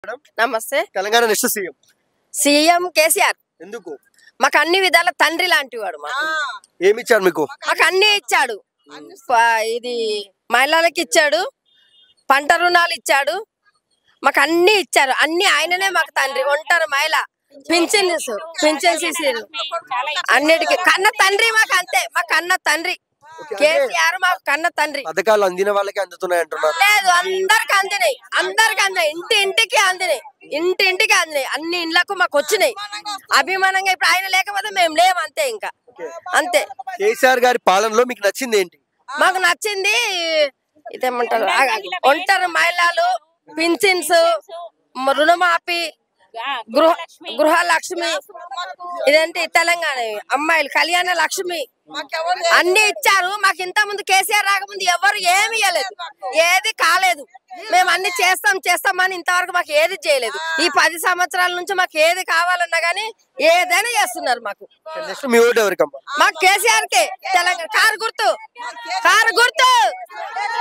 నమస్తే Telangana next CM CM KCR ఎందుకు మాకు అన్ని విధాల తండ్రి లాంటి వాడు మాకు ఏమి ఇచ్చారు మీకు మాకు అన్ని ఇచ్చాడు ప- ఇది మహిళలకు ఇచ్చాడు పంట రుణాలు ఇచ్చాడు మాకు అన్ని ఇచ్చారు అన్ని ఆయననే మాకు తండ్రి ఒంటారు మహిళ పింఛన్స్ పింఛన్స్ ఇచ్చారు అన్నిటికీ కన్న తండ్రి మాకు అంతే మా కన్న తండ్రి కేసీఆర్ మాకు కన్న తండ్రి పథకాలు అందిన వాళ్ళకి అందుతున్నాయి అంటున్నారు లేదు అందరికి అందినాయి అందరికి అందినాయి ఇంటి ఇంటికి అందినాయి ఇంటి ఇంటికి అందినాయి అన్ని ఇండ్లకు మాకు వచ్చినాయి అభిమానంగా ఇప్పుడు ఆయన లేకపోతే మేము లేము అంతే ఇంకా అంతే కేసీఆర్ గారి పాలనలో మీకు నచ్చింది ఏంటి మాకు నచ్చింది ఇదేమంటారు ఆగాగు. ఒంటరి మహిళలు పింఛన్స్ మ- రుణమాఫీ గృహ గృహలక్ష్మి ఇదేంటి తెలంగాణ అమ్మాయిలు కళ్యాణ లక్ష్మి అన్ని ఇచ్చారు మాకు ఇంత ముందు కేసీఆర్ రాకముందు ఎవరు ఏమి ఇవ్వలేదు ఏది కాలేదు మేము అన్ని చేస్తాం చేస్తామని ఇంతవరకు మాకు ఏది చేయలేదు ఈ పది సంవత్సరాల నుంచి మాకు ఏది కావాలన్నా గానీ ఏదైనా చేస్తున్నారు మాకు నెక్స్ట్ మీ ఓటు ఎవరికమ్మా మాకు కేసీఆర్ కే తెలంగాణ కారు గుర్తు కారు గుర్తు